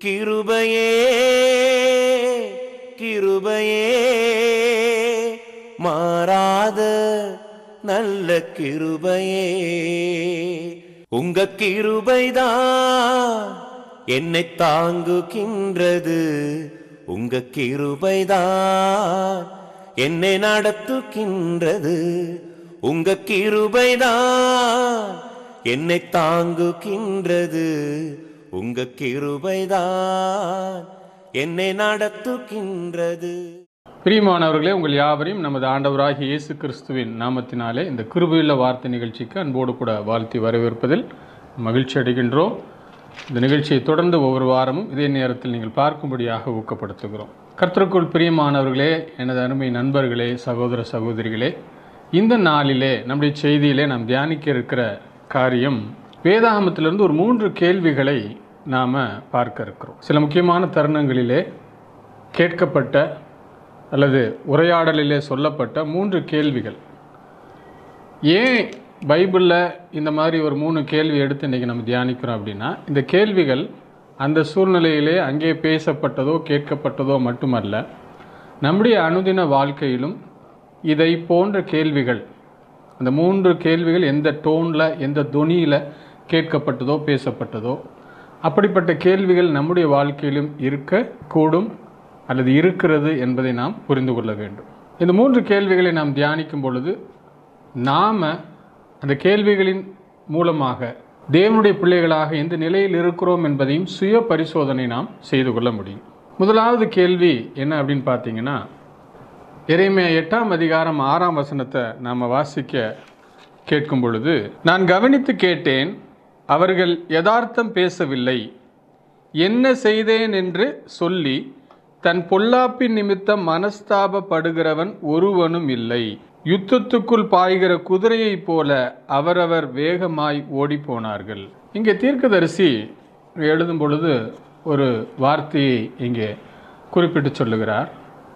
கிருபையே கிருபையே மாறாத நல்ல கிருபையே உங்க கிருபைதான் என்னை தாங்குகின்றது உங்க கிருபைதான் என்னை நடத்துகின்றது உங்க கிருபைதான் என்னை தாங்குகின்றது உங்க கிருபைதான் என்னை நடத்துகின்றது பிரியமானவர்களே உங்கள் யாவரையும் நமது ஆண்டவராகிய இயேசு கிறிஸ்துவின் நாமத்தினாலே இந்த கிருபையுள்ள வார்த்தை நிகழ்ச்சிக்கு அன்போடு கூட வாழ்த்தி வரவேற்பதில் மகிழ்ச்சி அடைகின்றோம் இந்த நிகழ்ச்சியை தொடர்ந்து ஒவ்வொரு வாரமும் இதே நேரத்தில் நீங்கள் பார்க்கும்படியாக ஊக்கப்படுத்துகிறோம் கர்த்தருக்குள் பிரியமானவர்களே எனது அருமை நண்பர்களே சகோதர சகோதரிகளே இந்த நாளிலே நம்முடைய செய்தியிலே நாம் தியானிக்க இருக்கிற காரியம் வேதாகமத்திலிருந்து ஒரு மூன்று கேள்விகளை நாம் பார்க்க இருக்கிறோம் சில முக்கியமான தருணங்களிலே கேட்கப்பட்ட அல்லது உரையாடலிலே சொல்லப்பட்ட மூன்று கேள்விகள் ஏன் பைபிளில் இந்த மாதிரி ஒரு மூணு கேள்வி எடுத்து இன்றைக்கி நம்ம தியானிக்கிறோம் அப்படின்னா இந்த கேள்விகள் அந்த சூழ்நிலையிலே அங்கே பேசப்பட்டதோ கேட்கப்பட்டதோ மட்டுமல்ல நம்முடைய அனுதின வாழ்க்கையிலும் இதை போன்ற கேள்விகள் அந்த மூன்று கேள்விகள் எந்த டோனில் எந்த தொனியில் கேட்கப்பட்டதோ பேசப்பட்டதோ அப்படிப்பட்ட கேள்விகள் நம்முடைய வாழ்க்கையிலும் இருக்கக்கூடும் அல்லது இருக்கிறது என்பதை நாம் புரிந்து கொள்ள வேண்டும் இந்த மூன்று கேள்விகளை நாம் தியானிக்கும் பொழுது நாம் அந்த கேள்விகளின் மூலமாக தேவனுடைய பிள்ளைகளாக எந்த நிலையில் இருக்கிறோம் என்பதையும் சுய பரிசோதனை நாம் செய்து கொள்ள முடியும் முதலாவது கேள்வி என்ன அப்படின்னு பார்த்தீங்கன்னா இறைமையா எட்டாம் அதிகாரம் ஆறாம் வசனத்தை நாம் வாசிக்க கேட்கும் பொழுது நான் கவனித்து கேட்டேன் அவர்கள் யதார்த்தம் பேசவில்லை என்ன செய்தேன் என்று சொல்லி தன் பொல்லாப்பின் நிமித்தம் மனஸ்தாபப்படுகிறவன் ஒருவனும் இல்லை யுத்தத்துக்குள் பாய்கிற குதிரையைப் போல அவரவர் வேகமாய் ஓடிப்போனார்கள் இங்கே தீர்க்கதரிசி எழுதும் பொழுது ஒரு வார்த்தையை இங்கே குறிப்பிட்டு சொல்லுகிறார்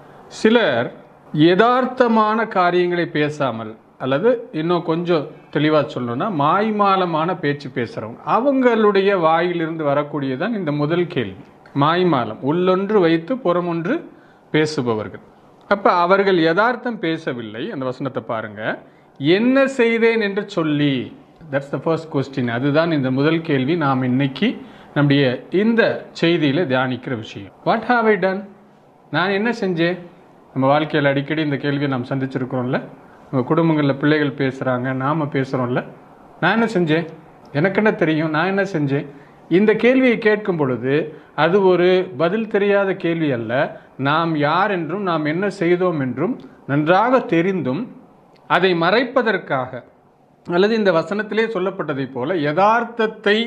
சிலர் யதார்த்தமான காரியங்களை பேசாமல் அல்லது இன்னும் கொஞ்சம் தெளிவாக சொல்லணும்னா மாய்மாலமான பேச்சு பேசுகிறவங்க அவங்களுடைய வாயிலிருந்து வரக்கூடியதான் இந்த முதல் கேள்வி மாய்மாலம் உள்ளொன்று வைத்து புறமொன்று பேசுபவர்கள் அப்போ அவர்கள் யதார்த்தம் பேசவில்லை அந்த வசனத்தை பாருங்க என்ன செய்தேன் என்று சொல்லி தட்ஸ் த ஃபர்ஸ்ட் கொஸ்டின் அதுதான் இந்த முதல் கேள்வி நாம் இன்னைக்கு நம்முடைய இந்த செய்தியில் தியானிக்கிற விஷயம் வாட் ஹாவ் ஐ டன் நான் என்ன செஞ்சேன் நம்ம வாழ்க்கையில் அடிக்கடி இந்த கேள்வியை நாம் சந்திச்சிருக்கிறோம்ல நம்ம குடும்பங்களில் பிள்ளைகள் பேசுகிறாங்க நாம் பேசுகிறோம்ல நான் என்ன செஞ்சேன் எனக்கு என்ன தெரியும் நான் என்ன செஞ்சேன் இந்த கேள்வியை கேட்கும் பொழுது அது ஒரு பதில் தெரியாத கேள்வி அல்ல நாம் யார் என்றும் நாம் என்ன செய்தோம் என்றும் நன்றாக தெரிந்தும் அதை மறைப்பதற்காக அல்லது இந்த வசனத்திலே சொல்லப்பட்டதைப் போல யதார்த்தத்தை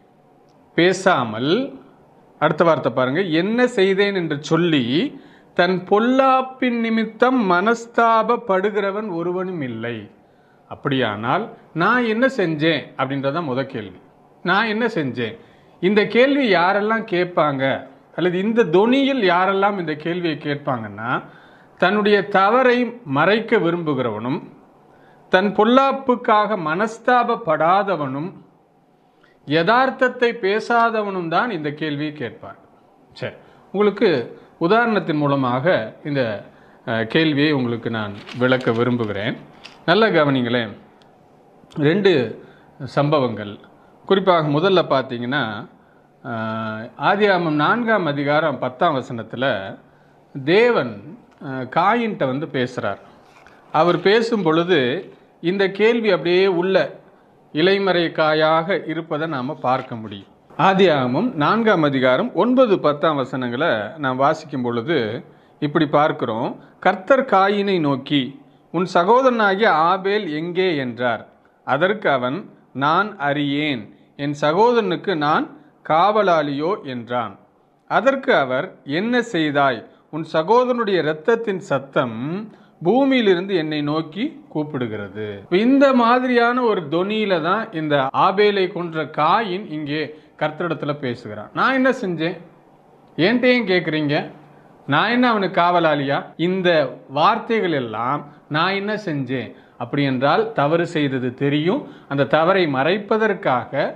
பேசாமல் அடுத்த வார்த்தை பாருங்க என்ன செய்தேன் என்று சொல்லி தன் பொல்லாப்பின் நிமித்தம் மனஸ்தாபப்படுகிறவன் ஒருவனும் இல்லை அப்படியானால் நான் என்ன செஞ்சேன் அப்படின்றதான் முத கேள்வி நான் என்ன செஞ்சேன் இந்த கேள்வி யாரெல்லாம் கேட்பாங்க அல்லது இந்த தொனியில் யாரெல்லாம் இந்த கேள்வியை கேட்பாங்கன்னா தன்னுடைய தவறை மறைக்க விரும்புகிறவனும் தன் பொல்லாப்புக்காக மனஸ்தாபப்படாதவனும் யதார்த்தத்தை பேசாதவனும் தான் இந்த கேள்வியை கேட்பார் சரி உங்களுக்கு உதாரணத்தின் மூலமாக இந்த அஹ், கேள்வியை உங்களுக்கு நான் விளக்க விரும்புகிறேன் நல்ல கவனிங்களேன் ரெண்டு சம்பவங்கள் குறிப்பாக முதல்ல பார்த்தீங்கன்னா அஹ், ஆதியாகமம் நான்காம் அதிகாரம் பத்தாம் வசனத்தில் தேவன் அஹ், காயின்ட்ட வந்து பேசுகிறார் அவர் பேசும் பொழுது இந்த கேள்வி அப்படியே உள்ள இலைமறை காயாக இருப்பதை நாம் பார்க்க முடியும் ஆதியாகமம் நான்காம் அதிகாரம் ஒன்பது பத்தாம் வசனங்களை நாம் வாசிக்கும் பொழுது இப்படி பார்க்கிறோம் கர்த்தர் காயினை நோக்கி உன் சகோதரனாகிய ஆபேல் எங்கே என்றார் அதற்கு அவன் நான் அறியேன் என் சகோதரனுக்கு நான் காவலாளியோ என்றான் அதற்கு அவர் என்ன செய்தாய் உன் சகோதரனுடைய இரத்தத்தின் சத்தம் பூமியிலிருந்து என்னை நோக்கி கூப்பிடுகிறது இந்த மாதிரியான ஒரு தொனியில தான் இந்த ஆபேலை கொன்ற காயின் இங்கே கர்த்தரிடத்துல பேசுகிறான் நான் என்ன செஞ்சேன் ஏன்ட்ட ஏன் கேட்குறீங்க நான் என்ன அவனுக்கு காவலாளியா இந்த வார்த்தைகள் எல்லாம் நான் என்ன செஞ்சேன் அப்படி என்றால் தவறு செய்தது தெரியும் அந்த தவறை மறைப்பதற்காக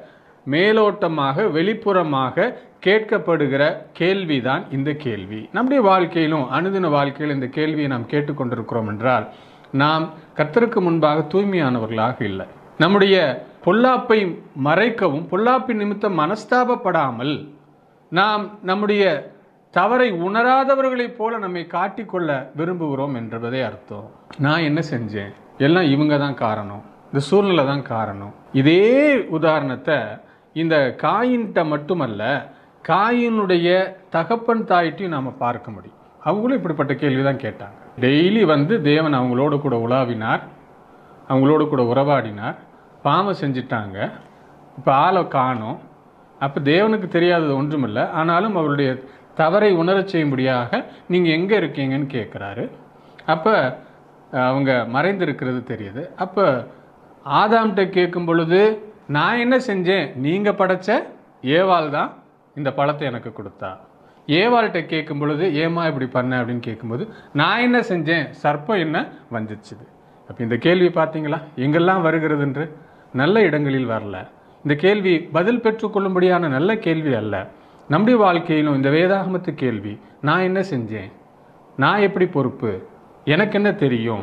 மேலோட்டமாக வெளிப்புறமாக கேட்கப்படுகிற கேள்விதான் இந்த கேள்வி நம்முடைய வாழ்க்கையிலும் அனுதின வாழ்க்கையில் இந்த கேள்வியை நாம் கேட்டுக்கொண்டிருக்கிறோம் என்றால் நாம் கர்த்தருக்கு முன்பாக தூய்மையானவர்களாக இல்லை நம்முடைய பொல்லாப்பை மறைக்கவும் பொல்லாப்பின் நிமித்தம் மனஸ்தாபப்படாமல் நாம் நம்முடைய தவறை உணராதவர்களைப் போல நம்மை காட்டிக்கொள்ள விரும்புகிறோம் என்பதே அர்த்தம் நான் என்ன செஞ்சேன் எல்லாம் இவங்க தான் காரணம் இந்த சூழ்நிலை தான் காரணம் இதே உதாரணத்தை இந்த காயின்கிட்ட மட்டுமல்ல காயினுடைய தகப்பன் தாயிட்டையும் நாம் பார்க்க முடியும் அவங்களும் இப்படிப்பட்ட கேள்வி தான் கேட்டாங்க டெய்லி வந்து தேவன் அவங்களோட கூட உலாவினார் அவங்களோட கூட உறவாடினார் பாவம் செஞ்சிட்டாங்க இப்போ ஆளை காணோம் அப்போ தேவனுக்கு தெரியாதது ஒன்றுமில்லை ஆனாலும் அவருடைய தவறை உணரச் செய்யும்படியாக நீங்கள் எங்கே இருக்கீங்கன்னு கேட்குறாரு அப்போ அவங்க மறைந்திருக்கிறது தெரியுது அப்போ ஆதாம்கிட்ட கேட்கும் பொழுது நான் என்ன செஞ்சேன் நீங்கள் படைச்ச ஏவாள் தான் இந்த பழத்தை எனக்கு கொடுத்தா ஏவாள்கிட்ட கேட்கும் பொழுது ஏமா இப்படி பண்ண அப்படின்னு கேட்கும்போது நான் என்ன செஞ்சேன் சர்ப்பம் என்ன வஞ்சிச்சுது அப்போ இந்த கேள்வி பார்த்தீங்களா எங்கெல்லாம் வருகிறதுன்று நல்ல இடங்களில் வரல இந்த கேள்வி பதில் பெற்றுக்கொள்ளும்படியான நல்ல கேள்வி அல்ல நம்முடைய வாழ்க்கையிலும் இந்த வேதாகமத்து கேள்வி நான் என்ன செஞ்சேன் நான் எப்படி பொறுப்பு எனக்கு என்ன தெரியும்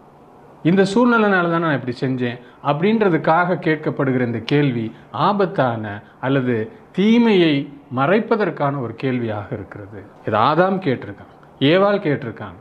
இந்த சூழ்நிலைனால தான் நான் இப்படி செஞ்சேன் அப்படின்றதுக்காக கேட்கப்படுகிற இந்த கேள்வி ஆபத்தான அல்லது தீமையை மறைப்பதற்கான ஒரு கேள்வியாக இருக்கிறது இது ஆதாம் கேட்டிருக்கான் ஏவாள் கேட்டிருக்காங்க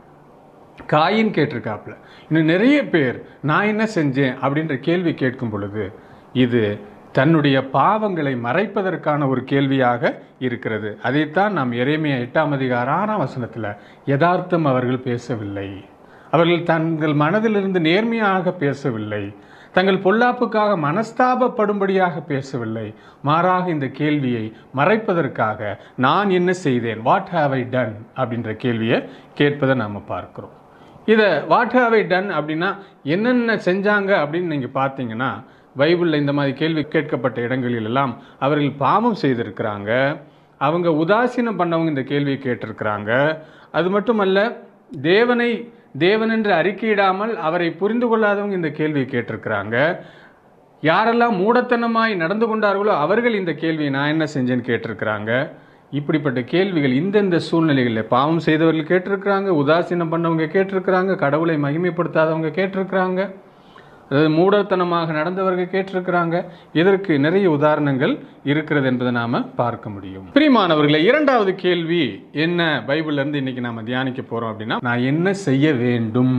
காயின் கேட்டிருக்காப்புல இன்னும் நிறைய பேர் நான் என்ன செஞ்சேன் அப்படின்ற கேள்வி கேட்கும் பொழுது இது தன்னுடைய பாவங்களை மறைப்பதற்கான ஒரு கேள்வியாக இருக்கிறது அதைத்தான் நாம் எரேமியா எட்டாம் அதிகார ஆறாம் வசனத்தில் யதார்த்தம் அவர்கள் பேசவில்லை அவர்கள் தங்கள் மனதிலிருந்து நேர்மையாக பேசவில்லை தங்கள் பொல்லாப்புக்காக மனஸ்தாபப்படும்படியாக பேசவில்லை மாறாக இந்த கேள்வியை மறைப்பதற்காக நான் என்ன செய்தேன் வாட் ஹாவ் ஐ டன் அப்படின்ற கேள்வியை கேட்பதை நாம் பார்க்கிறோம் இதை வாட் ஹாவ் ஐ டன் அப்படின்னா என்னென்ன செஞ்சாங்க அப்படின்னு நீங்கள் பார்த்தீங்கன்னா பைபிளில் இந்த மாதிரி கேள்வி கேட்கப்பட்ட இடங்களில் எல்லாம் அவர்கள் பாவம் செய்திருக்கிறாங்க அவங்க உதாசீனம் பண்ணவங்க இந்த கேள்வியை கேட்டிருக்கிறாங்க அது மட்டுமல்ல தேவனை தேவன் என்று அறிக்கையிடாமல் அவரை புரிந்து கொள்ளாதவங்க இந்த கேள்வியை கேட்டிருக்கிறாங்க யாரெல்லாம் மூடத்தனமாய் நடந்து கொண்டார்களோ அவர்கள் இந்த கேள்வியை நான் என்ன செஞ்சேன்னு கேட்டிருக்கிறாங்க இப்படிப்பட்ட கேள்விகள் இந்தந்த சூழ்நிலைகளில் பாவம் செய்தவர்கள் கேட்டிருக்கிறாங்க உதாசீனம் பண்ணவங்க கேட்டிருக்கிறாங்க கடவுளை மகிமைப்படுத்தாதவங்க கேட்டிருக்கிறாங்க அதாவது மூடத்தனமாக நடந்தவர்கள் கேட்டிருக்கிறாங்க இதற்கு நிறைய உதாரணங்கள் இருக்கிறது என்பதை நாம பார்க்க முடியும் பிரியமானவர்களே இரண்டாவது கேள்வி என்ன பைபிள்ல இருந்து இன்னைக்கு நாம தியானிக்க போறோம் அப்படின்னா நான் என்ன செய்ய வேண்டும்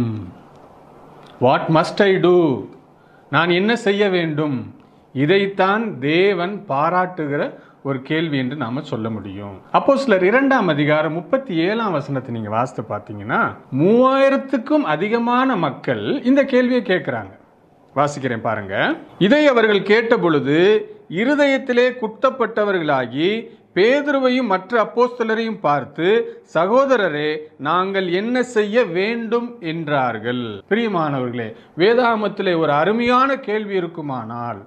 வாட் மஸ்ட் ஐ டூ நான் என்ன செய்ய வேண்டும் இதைத்தான் தேவன் பாராட்டுகிற ஒரு கேள்வி என்று நாம சொல்ல முடியும் அப்போ சிலர் இரண்டாம் அதிகாரம் முப்பத்தி ஏழாம் வசனத்தை நீங்க வாசித்து பார்த்தீங்கன்னா மூவாயிரத்துக்கும் அதிகமான மக்கள் இந்த கேள்வியை கேட்கிறாங்க வாசிக்கிறேன் பாருங்க இதை அவர்கள் கேட்ட பொழுது இருதயத்திலே குத்தப்பட்டவர்களாகி பேதுருவையும் மற்ற அப்போஸ்தலரையும் பார்த்து சகோதரரே நாங்கள் என்ன செய்ய வேண்டும் என்றார்கள் பிரியமானவர்களே வேதாகமத்திலே ஒரு அருமையான கேள்வி இருக்குமானால்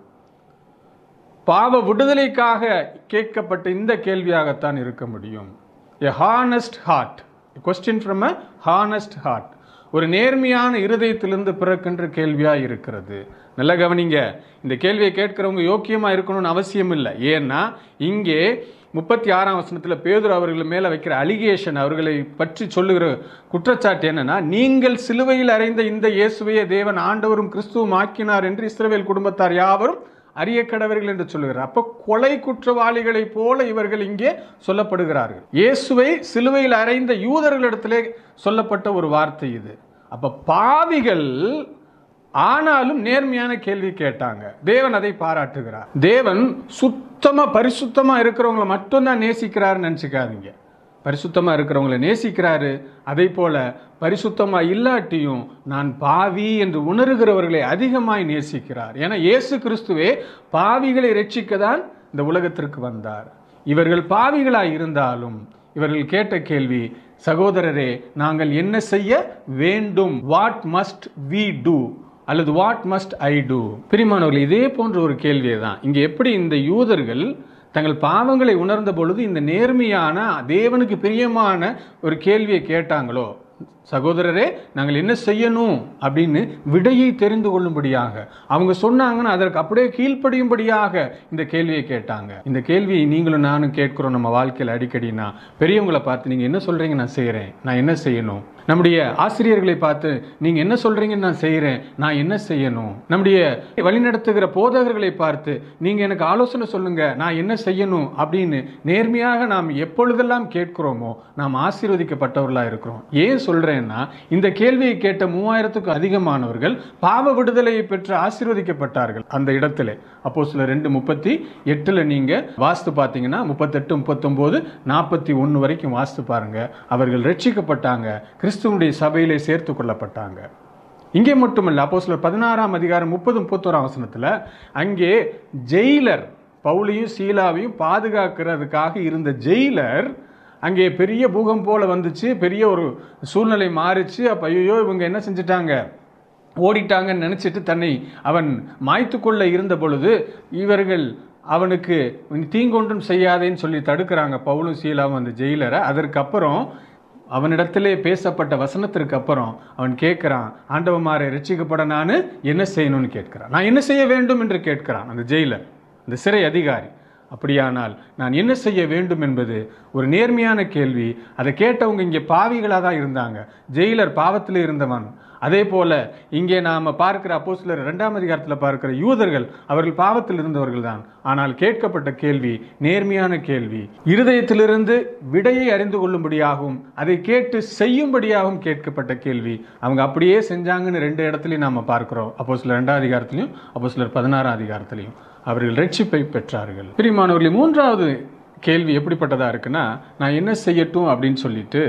பாவ விடுதலைக்காக கேட்கப்பட்ட இந்த கேள்வியாகத்தான் இருக்க முடியும் a honest heart question from a honest heart ஒரு நேர்மையான இருதயத்திலிருந்து பிறக்கின்ற கேள்வியா இருக்கிறது நல்ல கவனிங்க இந்த கேள்வியை கேட்கிறவங்க யோக்கியமா இருக்கணும்னு அவசியம் இல்லை ஏன்னா இங்கே முப்பத்தி ஆறாம் வசனத்தில் பேதுரு அவர்கள் மேலே வைக்கிற அலிகேஷன் அவர்களை பற்றி சொல்லுகிற குற்றச்சாட்டு என்னன்னா நீங்கள் சிலுவையில் அறைந்த இந்த இயேசுவையே தேவன் ஆண்டவரும் கிறிஸ்துவும் ஆக்கினார் என்று இஸ்ரவேல் குடும்பத்தார் யாவரும் அரிய கடவர்கள் என்று சொல்லுகிறார் அப்ப கொலை குற்றவாளிகளைப் போல இவர்கள் இங்கே சொல்லப்படுகிறார்கள் இயேசுவை சிலுவையில் அறைந்த யூதர்களிடத்திலே சொல்லப்பட்ட ஒரு வார்த்தை இது அப்ப பாவிகள் ஆனாலும் நேர்மையான கேள்வி கேட்டாங்க தேவன் அதை பாராட்டுகிறார் தேவன் சுத்தமா பரிசுத்தமா இருக்கிறவங்கள மட்டும்தான் நேசிக்கிறாருன்னு நினச்சிக்காதீங்க பரிசுத்தமா இருக்கிறவங்கள நேசிக்கிறாரு அதே போல பரிசுத்தமா இல்லாட்டியும் நான் பாவி என்று உணர்கிறவர்களை அதிகமாய் நேசிக்கிறார் ஏன்னா இயேசு கிறிஸ்துவே பாவிகளை ரட்சிக்க தான் இந்த உலகத்திற்கு வந்தார் இவர்கள் பாவிகளாய் இருந்தாலும் இவர்கள் கேட்ட கேள்வி சகோதரரே நாங்கள் என்ன செய்ய வேண்டும் வாட் மஸ்ட் வி டூ அல்லது வாட் மஸ்ட் ஐ டூ பிரிமானவர்கள் இதே போன்ற ஒரு கேள்வியை தான் இங்கே எப்படி இந்த யூதர்கள் தங்கள் பாவங்களை உணர்ந்த பொழுது இந்த நேர்மையான தேவனுக்கு பிரியமான ஒரு கேள்வியை கேட்டாங்களோ சகோதரரே நாங்கள் என்ன செய்யணும் அப்படின்னு விடையை தெரிந்து கொள்ளும்படியாக அவங்க சொன்னாங்கன்னா அதற்கு அப்படியே கீழ்ப்படியும்படியாக இந்த கேள்வியை கேட்டாங்க இந்த கேள்வியை நீங்களும் நானும் கேட்கிறோம் நம்ம வாழ்க்கையில் அடிக்கடினா பெரியவங்களை பார்த்து நீங்கள் என்ன சொல்கிறீங்க நான் செய்கிறேன் நான் என்ன செய்யணும் நம்முடைய ஆசிரியர்களை பார்த்து நீங்க என்ன சொல்றீங்கன்னு நான் செய்கிறேன் நான் என்ன செய்யணும் நம்முடைய வழிநடத்துகிற போதகர்களை பார்த்து நீங்க எனக்கு ஆலோசனை சொல்லுங்க நான் என்ன செய்யணும் அப்படின்னு நேர்மையாக நாம் எப்பொழுதெல்லாம் கேட்கிறோமோ நாம் ஆசீர்வதிக்கப்பட்டவர்களா இருக்கிறோம் ஏன் சொல்றேன்னா இந்த கேள்வியை கேட்ட மூவாயிரத்துக்கும் அதிகமானவர்கள் பாவ விடுதலையை பெற்று ஆசீர்வதிக்கப்பட்டார்கள் அந்த இடத்துல அப்போ சில ரெண்டு முப்பத்தி எட்டுல நீங்க வாஸ்து பார்த்தீங்கன்னா முப்பத்தெட்டு முப்பத்தொம்போது நாற்பத்தி ஒன்று வரைக்கும் வாஸ்து பாருங்க அவர்கள் ரட்சிக்கப்பட்டாங்க கிறிஸ்துவனுடைய சபையிலே சேர்த்து கொள்ளப்பட்டாங்க இங்கே மட்டுமல்ல அப்போ சிலர் பதினாறாம் அதிகாரம் முப்பது முப்பத்தோராம் வசனத்தில் அங்கே ஜெயிலர் பவுலையும் சீலாவையும் பாதுகாக்கிறதுக்காக இருந்த ஜெயிலர் அங்கே பெரிய பூகம் போல வந்துச்சு பெரிய ஒரு சூழ்நிலை மாறிச்சு அப்போ ஐயோ இவங்க என்ன செஞ்சிட்டாங்க ஓடிட்டாங்கன்னு நினச்சிட்டு தன்னை அவன் மாய்த்து கொள்ள இருந்த பொழுது இவர்கள் அவனுக்கு "நீ தீங்கொன்றும் செய்யாதேன்னு சொல்லி தடுக்கிறாங்க பவுலும் சீலாவும் அந்த ஜெயிலரை அதற்கப்புறம் அவனிடத்திலே பேசப்பட்ட வசனத்திற்கு அப்புறம் அவன் கேட்கிறான் ஆண்டவமாரை ரட்சிக்கப்பட நான் என்ன செய்யணும்னு கேட்கிறான் நான் என்ன செய்ய வேண்டும் என்று கேட்கிறான் அந்த ஜெயிலர் அந்த சிறை அதிகாரி அப்படியானால் நான் என்ன செய்ய வேண்டும் என்பது ஒரு நேர்மையான கேள்வி அதை கேட்டவங்க இங்கே பாவிகளாக தான் இருந்தாங்க ஜெயிலர் பாவத்தில் இருந்தவன் அதே போல இங்கே நாம் பார்க்கிற அப்போ சிலர் இரண்டாம் அதிகாரத்தில் பார்க்கிற யூதர்கள் அவர்கள் பாவத்தில் இருந்தவர்கள் தான் ஆனால் கேட்கப்பட்ட கேள்வி நேர்மையான கேள்வி இருதயத்திலிருந்து விடையை அறிந்து கொள்ளும்படியாகவும் அதை கேட்டு செய்யும்படியாகவும் கேட்கப்பட்ட கேள்வி அவங்க அப்படியே செஞ்சாங்கன்னு ரெண்டு இடத்துலையும் நாம் பார்க்கிறோம் அப்போ சிலர் ரெண்டாம் அதிகாரத்திலையும் அப்போ சிலர் பதினாறாம் அதிகாரத்திலையும் அவர்கள் ரட்சிப்பை பெற்றார்கள் பிரிமானவர்களே மூன்றாவது கேள்வி எப்படிப்பட்டதா இருக்குன்னா நான் என்ன செய்யட்டும் அப்படின்னு சொல்லிட்டு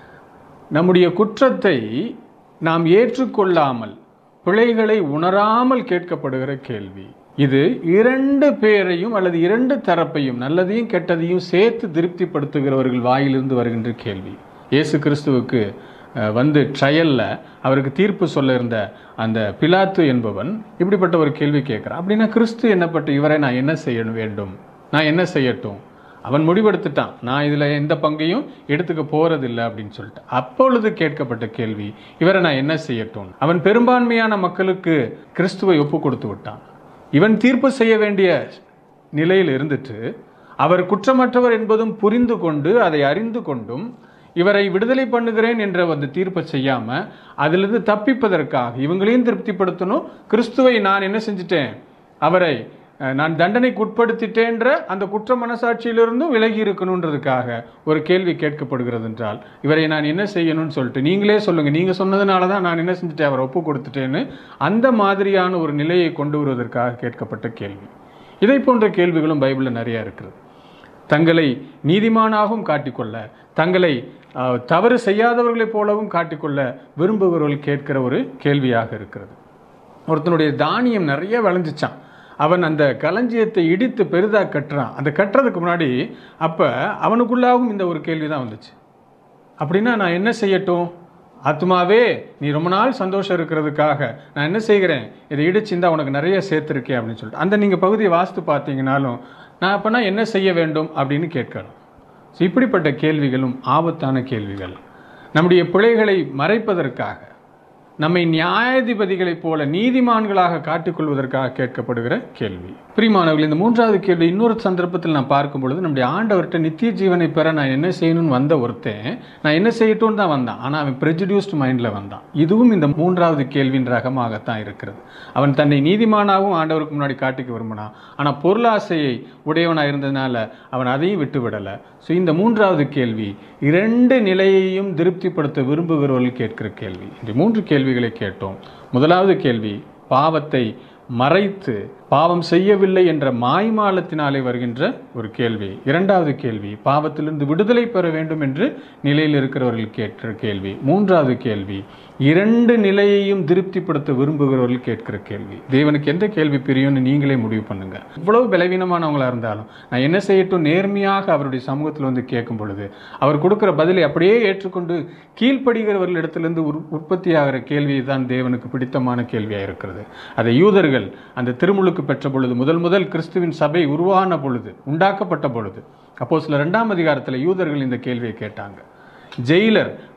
நம்முடைய குற்றத்தை நாம் ஏற்றுக்கொள்ளாமல் பிழைகளை உணராமல் கேட்கப்படுகிற கேள்வி இது இரண்டு பேரையும் அல்லது இரண்டு தரப்பையும் நல்லதையும் கெட்டதையும் சேர்த்து திருப்திப்படுத்துகிறவர்கள் வாயிலிருந்து வருகின்ற கேள்வி இயேசு கிறிஸ்துவுக்கு அஹ், வந்து ட்ரையலில் அவருக்கு தீர்ப்பு சொல்ல இருந்த அந்த பிலாத்து என்பவன் இப்படிப்பட்ட ஒரு கேள்வி கேட்குறான் அப்படின்னா கிறிஸ்து என்னப்பட்ட இவரை நான் என்ன செய்ய வேண்டும் நான் என்ன செய்யட்டும் அவன் முடிவெடுத்துட்டான் நான் இதில் எந்த பங்கையும் எடுத்துக்க போறதில்லை அப்படின்னு சொல்லிட்டு அப்பொழுது கேட்கப்பட்ட கேள்வி இவரை நான் என்ன செய்யட்டும் அவன் பெரும்பான்மையான மக்களுக்கு கிறிஸ்துவை ஒப்பு கொடுத்து விட்டான் இவன் தீர்ப்பு செய்ய வேண்டிய நிலையில் இருந்துட்டு அவர் குற்றமற்றவர் என்பதும் புரிந்து கொண்டு அதை அறிந்து கொண்டும் இவரை விடுதலை பண்ணுகிறேன் என்ற அந்த தீர்ப்பை செய்யாம அதிலிருந்து தப்பிப்பதற்காக இவங்களையும் திருப்திப்படுத்தணும் கிறிஸ்துவை நான் என்ன செஞ்சிட்டேன் அவரை அஹ், நான் தண்டனைக்கு உட்படுத்திட்டேன்ற அந்த குற்ற மனசாட்சியிலிருந்தும் விலகி இருக்கணுன்றதுக்காக ஒரு கேள்வி கேட்கப்படுகிறது என்றால் இவரை நான் என்ன செய்யணும்னு சொல்லிட்டு நீங்களே சொல்லுங்க நீங்க சொன்னதுனால தான் நான் என்ன செஞ்சுட்டேன் அவரை ஒப்பு கொடுத்துட்டேன்னு அந்த மாதிரியான ஒரு நிலையை கொண்டு வருவதற்காக கேட்கப்பட்ட கேள்வி இதை போன்ற கேள்விகளும் பைபிளில் நிறைய இருக்கிறது தங்களை நீதிமானாகவும் காட்டிக்கொள்ள தங்களை அஹ், தவறு செய்யாதவர்களைப் போலவும் காட்டிக்கொள்ள விரும்புகிறவர்கள் கேட்கிற ஒரு கேள்வியாக இருக்கிறது ஒருத்தனுடைய தானியம் நிறைய விளைஞ்சிச்சான் அவன் அந்த களஞ்சியத்தை இடித்து பெரிதாக கட்டுறான் அந்த கட்டுறதுக்கு முன்னாடி அப்போ அவனுக்குள்ளாகவும் இந்த ஒரு கேள்வி தான் வந்துச்சு அப்படின்னா நான் என்ன செய்யட்டும் ஆத்மாவே நீ ரொம்ப நாள் சந்தோஷம் இருக்கிறதுக்காக நான் என்ன செய்கிறேன் இதை இடிச்சிருந்தா உனக்கு நிறைய சேர்த்துருக்கேன் அப்படின்னு சொல்லிட்டு அந்த நீங்கள் பகுதியை வாஸ்து பார்த்தீங்கனாலும் நான் அப்போனா என்ன செய்ய வேண்டும் அப்படின்னு கேட்கணும் ஸோ இப்படிப்பட்ட கேள்விகளும் ஆபத்தான கேள்விகள் நம்முடைய பிழைகளை மறைப்பதற்காக நம்மை நியாயாதிபதிகளைப் போல நீதிமான்களாக காட்டிக்கொள்வதற்காக கேட்கப்படுகிற கேள்வி பிரிமானவர்கள் இந்த மூன்றாவது கேள்வி இன்னொரு சந்தர்ப்பத்தில் நான் பார்க்கும் பொழுது நம்முடைய ஆண்டவர்கிட்ட நித்திய ஜீவனை பெற நான் என்ன செய்யணும்னு வந்த ஒருத்தன் நான் என்ன செய்யட்டும்னு தான் வந்தான் ஆனால் அவன் ப்ரெஜுடியூஸ்ட் மைண்டில் வந்தான் இதுவும் இந்த மூன்றாவது கேள்வியின் ரகமாகத்தான் இருக்கிறது அவன் தன்னை நீதிமானாகவும் ஆண்டவருக்கு முன்னாடி காட்டிக்க விரும்பினான் ஆனால் பொருளாசையை உடையவனாக இருந்ததுனால அவன் அதையும் விட்டு விடலை ஸோ இந்த மூன்றாவது கேள்வி இரண்டு நிலையையும் திருப்திப்படுத்த விரும்புகிறவர்கள் கேட்கிற கேள்வி இந்த மூன்று கேள்விகளை கேட்டோம் முதலாவது கேள்வி பாவத்தை மறைத்து பாவம் செய்யவில்லை என்ற மாய்மாலத்தினாலே வருகின்ற ஒரு கேள்வி இரண்டாவது கேள்வி பாவத்திலிருந்து விடுதலை பெற வேண்டும் என்று நிலையில் இருக்கிறவர்கள் கேட்கிற கேள்வி மூன்றாவது கேள்வி இரண்டு நிலையையும் திருப்திப்படுத்த விரும்புகிறவர்கள் கேட்கிற கேள்வி தேவனுக்கு எந்த கேள்வி பிரியும்னு நீங்களே முடிவு பண்ணுங்க இவ்வளவு பலவீனமானவங்களா இருந்தாலும் நான் என்ன செய்யட்டும் நேர்மையாக அவருடைய சமூகத்தில் வந்து கேட்கும் பொழுது அவர் கொடுக்கிற பதிலை அப்படியே ஏற்றுக்கொண்டு கீழ்ப்படுகிறவர்கள் இடத்திலிருந்து உற் உற்பத்தியாகிற கேள்வி தான் தேவனுக்கு பிடித்தமான கேள்வியாக இருக்கிறது அதை யூதர்கள் அந்த திருமுழுக்கு பெற்ற பொழுது முதல் முதல் கிறிஸ்துவின் சபை உருவான பொழுது உண்டாக்கப்பட்ட பொழுது அப்போ சில ரெண்டாம் அதிகாரத்தில் யூதர்கள் இந்த கேள்வியை கேட்டாங்க ஜெயிலர்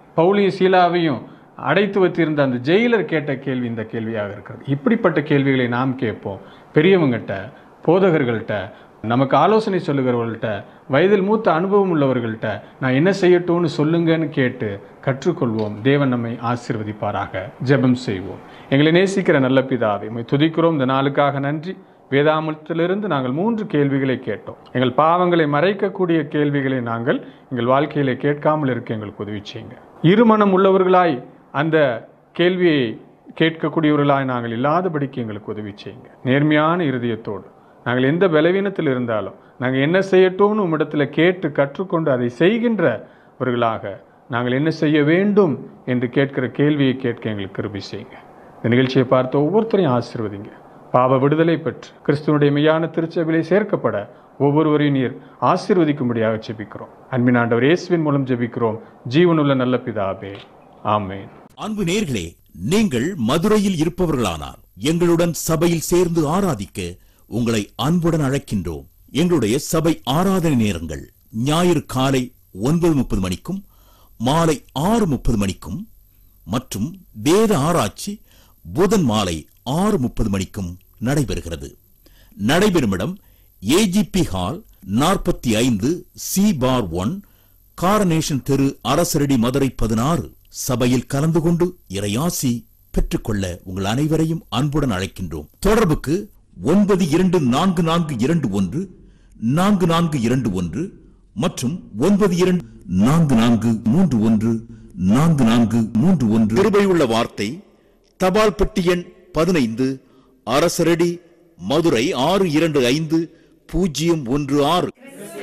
பவுலியும் சீலாவையும் அடைத்து வைத்திருந்த அந்த ஜெயிலர் கேட்ட கேள்வி இந்த கேள்வியாக இருக்கிறது இப்படிப்பட்ட கேள்விகளை நாம் கேட்போம் பெரியவங்ககிட்ட போதகர்கள்ட்ட நமக்கு ஆலோசனை சொல்லுகிறவர்கள்ட்ட வயதில் மூத்த அனுபவம் உள்ளவர்கள்ட்ட நான் என்ன செய்யட்டும்னு சொல்லுங்கன்னு கேட்டு கற்றுக்கொள்வோம் தேவன் நம்மை ஆசீர்வதிப்பாராக ஜெபம் செய்வோம் எங்களை நேசிக்கிற நல்ல பிதாவை உம்மை துதிக்கிறோம் இந்த நாளுக்காக நன்றி வேதாமத்திலிருந்து நாங்கள் மூன்று கேள்விகளை கேட்டோம் எங்கள் பாவங்களை மறைக்கக்கூடிய கேள்விகளை நாங்கள் எங்கள் வாழ்க்கையிலே கேட்காமல் இருக்க எங்களுக்கு உதவி செய்யுங்க இருமனம் உள்ளவர்களாய் அந்த கேள்வியை கேட்கக்கூடியவர்களாய் நாங்கள் இல்லாதபடிக்கு எங்களுக்கு உதவி செய்யுங்க நேர்மையான இருதயத்தோடு நாங்கள் எந்த பலவீனத்தில் இருந்தாலும் நாங்கள் என்ன செய்யட்டும்னு உம்மிடத்தில் கேட்டு கற்றுக்கொண்டு அதை செய்கின்றவர்களாக நாங்கள் என்ன செய்ய வேண்டும் என்று கேட்கிற கேள்வியை கேட்க எங்களுக்கு கிருபை செய்யுங்க இந்த நிகழ்ச்சியை பார்த்த ஒவ்வொருத்தரையும் ஆசீர்வதிங்க பாவ விடுதலை பெற்று கிறிஸ்துவனுடைய மெய்யான திருச்சபையிலே சேர்க்கப்பட ஒவ்வொருவரையும் நீர் ஆசீர்வதிக்கும்படியாக ஜெபிக்கிறோம் அன்பின் ஆண்டவர் இயேசுவின் மூலம் ஜெபிக்கிறோம் ஜீவனுள்ள நல்ல பிதாவே ஆமென் அன்பு நேர்களே நீங்கள் மதுரையில் இருப்பவர்களானால் எங்களுடன் சபையில் சேர்ந்து ஆராதிக்க உங்களை அன்புடன் அழைக்கின்றோம் எங்களுடைய சபை ஆராதனை நேரங்கள் ஞாயிறு காலை ஒன்பது முப்பது மணிக்கும் மாலை ஆறு முப்பது மணிக்கும் மற்றும் வேத ஆராய்ச்சி புதன் மாலை ஆறு முப்பது மணிக்கும் நடைபெறுகிறது நடைபெறும் இடம் ஏஜிபி ஹால் நாற்பத்தி ஐந்து சி பார் ஒன் காரனேஷன் தெரு அரசரடி மதுரை பதினாறு சபையில் கலந்து கொண்டு இறையாசி பெற்றுக்கொள்ள உங்கள் அனைவரையும் அன்புடன் அழைக்கின்றோம் தொடர்புக்கு ஒன்பது இரண்டு நான்கு நான்கு இரண்டு ஒன்று நான்கு நான்கு இரண்டு ஒன்று மற்றும் ஒன்பது இரண்டு நான்கு நான்கு மூன்று ஒன்று நான்கு நான்கு மூன்று ஒன்று கிருபையுள்ள வார்த்தை தபால் பெட்டி எண் பதினைந்து அரசரடி மதுரை ஆறு இரண்டு ஐந்து பூஜ்ஜியம் ஒன்று ஆறு